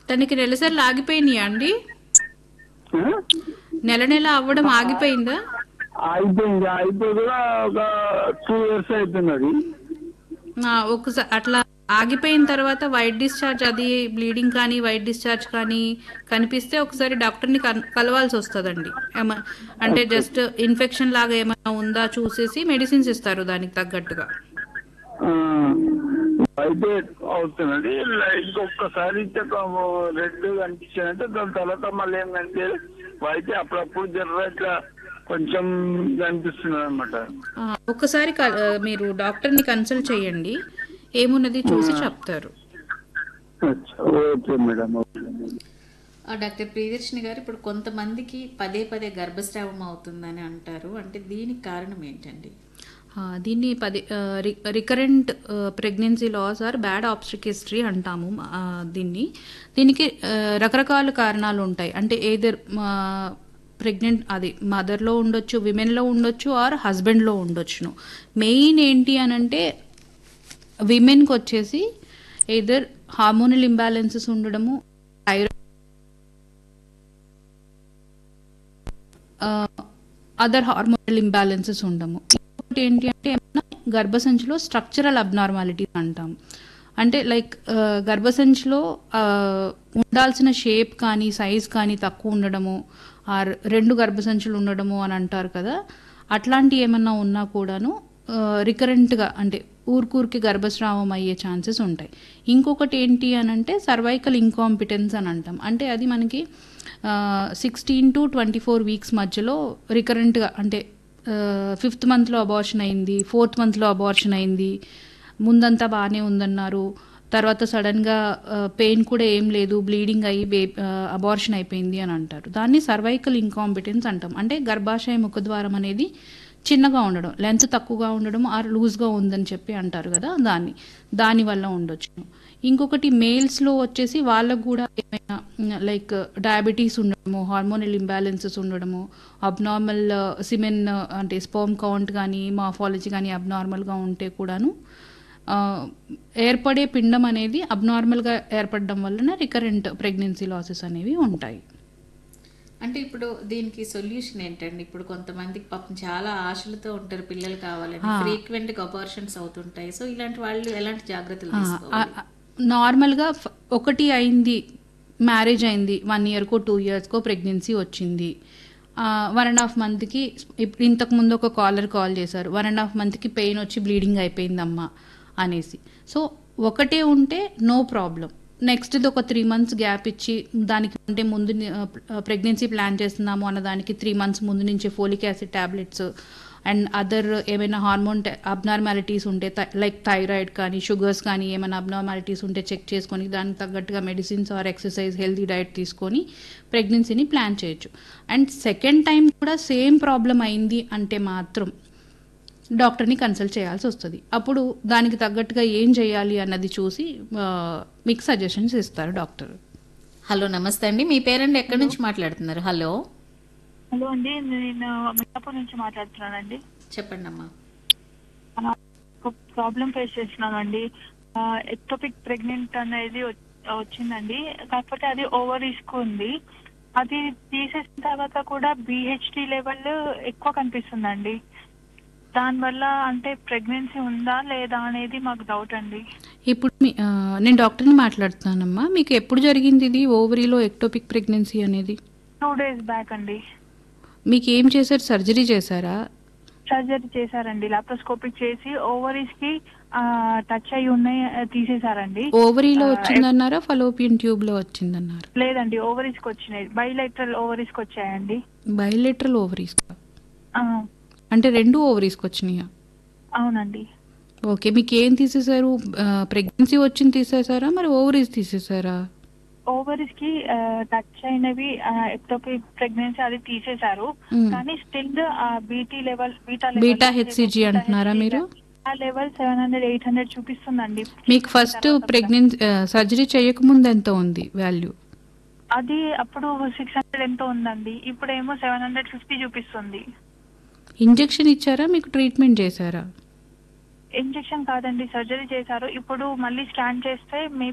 తనకి నెలసరి ఆగిపోయినాయా అండి ఆ? నెల నెల అవ్వడం ఆగిపోయిందా అయిపోయింది అయిపోయి కూడా ఒక టూ ఇయర్స్ అవుతున్నది ఆ, ఒకసారి అట్లా ఆగిపోయిన తర్వాత వైట్ డిశ్చార్జ్ అది బ్లీడింగ్ కానీ వైట్ డిశ్చార్జ్ కానీ కనిపిస్తే ఒకసారి డాక్టర్ని కన్- కలవాల్సి వస్తుందండి ఏమ- అంటే జస్ట్ ఇన్ఫెక్షన్ లాగా ఏమైనా ఉందా చూసేసి మెడిసిన్స్ ఇస్తారు దానికి తగ్గట్టుగా ఆ, అయితే అవుతున్నది ఇంకొకసారి రెడ్ కనిపించారంటే దాని తర్వాత మళ్ళీ ఏంటంటే అయితే అప్పుడప్పుడు జర్ర ఇట్లా కొంచెం కనిపిస్తున్నది అనమాట ఆ, ఒక్కసారి క- ఆ, మీరు డాక్టర్ని కన్సల్ట్ చేయండి ఏమున్నది చూసి చెప్తారు ఓకే మేడం ఓకే ఆ, డాక్టర్ ప్రియదర్శిని గారు ఇప్పుడు కొంతమందికి పదే పదే గర్భస్రావం అవుతుందని అంటారు అంటే దీనికి కారణం ఏంటండి ఆ, దీన్ని పది recurrent pregnancy loss or bad obstetric history అంటాము ఆ, దీన్ని దీనికి ఆ, రకరకాల కారణాలు ఉంటాయి అంటే ఏదర్ ప్రెగ్నెంట్ అది మదర్లో ఉండొచ్చు విమెన్లో ఉండొచ్చు ఆర్ హస్బెండ్లో ఉండొచ్చును మెయిన్ ఏంటి అని అంటే విమెన్కి వచ్చేసి ఏదర్ హార్మోనల్ ఇంబ్యాలెన్సెస్ ఉండడము థైరాయిడ్ అదర్ హార్మోనల్ ఇంబ్యాలెన్సెస్ ఉండము ఇంకొకటి ఏంటి అంటే ఏమన్నా గర్భసంచిలో స్ట్రక్చరల్ అబ్నార్మాలిటీస్ అంటాం అంటే లైక్ గర్భసంచిలో ఆ, ఉండాల్సిన షేప్ కానీ సైజ్ కానీ తక్కువ ఉండడము ఆర్ రెండు గర్భసంచులు ఉండడము అని అంటారు కదా అట్లాంటి ఏమన్నా ఉన్నా కూడాను రికరెంట్గా అంటే ఊరికూరికి గర్భస్రావం అయ్యే ఛాన్సెస్ ఉంటాయి ఇంకొకటి ఏంటి అని అంటే సర్వైకల్ ఇంకాంపిటెన్స్ అని అంటాం అంటే అది మనకి sixteen to twenty four weeks మధ్యలో రికరెంట్గా అంటే ఫిఫ్త్ మంత్లో అబార్షన్ అయింది ఫోర్త్ మంత్లో అబార్షన్ అయింది ముందంతా బాగానే ఉందన్నారు తర్వాత సడన్గా పెయిన్ కూడా ఏం లేదు బ్లీడింగ్ అయ్యి బే అబార్షన్ అయిపోయింది అని అంటారు దాన్ని సర్వైకల్ ఇంకాంపిటెన్స్ అంటాం అంటే గర్భాశయ ముఖద్వారం అనేది చిన్నగా ఉండడం లెంత్ తక్కువగా ఉండడం ఆర్ లూజ్గా ఉందని చెప్పి అంటారు కదా దాన్ని దాని వల్ల ఉండొచ్చు ఇంకొకటి మేల్స్లో వచ్చేసి వాళ్ళకు కూడా ఏమైనా లైక్ డయాబెటీస్ ఉండడము హార్మోనల్ ఇంబ్యాలెన్సెస్ ఉండడము అబ్నార్మల్ సిమెన్ అంటే స్పోమ్ కౌంట్ కానీ మాఫాలజీ కానీ అబ్నార్మల్గా ఉంటే కూడాను ఆ, ఏర్పడే పిండం అనేది అబ్నార్మల్గా ఏర్పడడం వలన రికరెంట్ ప్రెగ్నెన్సీ లాసెస్ అనేవి ఉంటాయి అంటే ఇప్పుడు దీనికి సొల్యూషన్ ఏంటండి ఇప్పుడు కొంతమందికి పాపం చాలా ఆశలతో ఉంటారు పిల్లలు కావాలని ఫ్రీక్వెంట్ గా అబార్షన్స్ అవుతుంటాయి సో ఇలాంటి వాళ్ళు ఎలాంటి జాగ్రత్తలు తీసుకోవాలి నార్మల్గా ఫ- ఒకటి అయింది మ్యారేజ్ అయింది వన్ ఇయర్కో టూ ఇయర్స్కో ప్రెగ్నెన్సీ వచ్చింది వన్ అండ్ హాఫ్ మంత్కి ఇప్పుడు ఇంతకు ముందు ఒక కాలర్ కాల్ చేశారు వన్ అండ్ హాఫ్ మంత్కి పెయిన్ వచ్చి బ్లీడింగ్ అయిపోయిందమ్మా అనేసి సో ఒకటే ఉంటే నో ప్రాబ్లం నెక్స్ట్ది ఒక త్రీ మంత్స్ గ్యాప్ ఇచ్చి దానికి అంటే ముందు ప్రెగ్నెన్సీ ప్లాన్ చేస్తున్నాము అన్న దానికి త్రీ మంత్స్ ముందు నుంచి folic acid tablets and other ఏమైనా హార్మోన్ అబ్నార్మాలిటీస్ ఉంటే లైక్ థైరాయిడ్ కానీ షుగర్స్ కానీ ఏమైనా అబ్నార్మాలిటీస్ ఉంటే చెక్ చేసుకొని దానికి తగ్గట్టుగా medicines or exercise healthy diet తీసుకొని ప్రెగ్నెన్సీని ప్లాన్ చేయొచ్చు అండ్ సెకండ్ టైం కూడా సేమ్ ప్రాబ్లం అయింది అంటే మాత్రం డాక్టర్ని కన్సల్ట్ చేయాల్సి వస్తుంది అప్పుడు దానికి తగ్గట్టుగా ఏం చేయాలి అన్నది చూసి ఆ, మీకు సజెషన్స్ ఇస్తారు డాక్టర్ హలో నమస్తే అండి మీ పేరెంట్ ఎక్కడి నుంచి మాట్లాడుతున్నారు హలో హలో అండి నేను మియాపూర్ నుంచి మాట్లాడుతున్నానండి చెప్పండి అమ్మా ఆ, ఒక ప్రాబ్లం ఫేస్ చేస్తున్నామండి ఎక్టోపిక్ ప్రెగ్నెంట్ అనేది వచ్- వచ్చిందండి కాకపోతే అది ఓవర్ రిస్క్ ఉంది అది తీసేసిన తర్వాత కూడా బిహెచ్డి లెవెల్ ఎక్కువ కనిపిస్తుందండి దానివల్ల అంటే ప్రెగ్నెన్సీ ఉందా లేదా అనేది మాకు డౌట్ అండి ఇప్పుడు మీ- ఆ, నేను డాక్టర్ని మాట్లాడుతున్నానమ్మా మీకు ఎప్పుడు జరిగింది ఇది ఓవరీలో ఎక్టోపిక్ ప్రెగ్నెన్సీ అనేది టూ డేస్ బ్యాక్ అండి మీకు ఏం చేశారు సర్జరీ చేశారా సర్జరీ చేశారండి లాప్రోస్కోపిక్ చేసి ఓవరీస్ కి టచ్ అయి ఉన్నాయి ఆ, తీసేశారండి ఓవరీలో వచ్చిందన్నారా ఫలోపియన్ ట్యూబ్లో వచ్చిందన్నారు లేదండి ఓవరీస్ కి వచ్చినాయి బైలెటరల్ ఓవరీస్ కి వచ్చాయండి బయోలెటరల్ ఓవరీస్ ఆ, అంటే రెండు ఓవరీస్కి వచ్చినాయా అవునండి ఓకే మీకు ఏం తీసేశారు ప్రెగ్నెన్సీ వచ్చింది తీసేశారా మరి ఓవరీస్ తీసేశారా ఓవరీస్ కి టచ్ అయినవి ఎక్టోపిక్ ప్రెగ్నెన్సీ అది తీసేశారు మ్మ్. కానీ still BT level beta beta HCG అంటున్నారా మీరు ఆ level seven hundred eight hundred చూపిస్తుందండి మీకు ఫస్ట్ ప్రెగ్నెన్సీ సర్జరీ చేయకముందు ఎంత ఉంది వాల్యూ అది అప్పుడు సిక్స్ హండ్రెడ్ ఎంతో ఉందండి ఇప్పుడేమో సెవెన్ హండ్రెడ్ ఫిఫ్టీ చూపిస్తుంది ఇంజెక్షన్ ఇచ్చారా మీకు ట్రీట్మెంట్ చేశారా ఇంజెక్షన్ కాదండి సర్జరీ చేశారు ఇప్పుడు మళ్ళీ స్కాన్ చేస్తే మే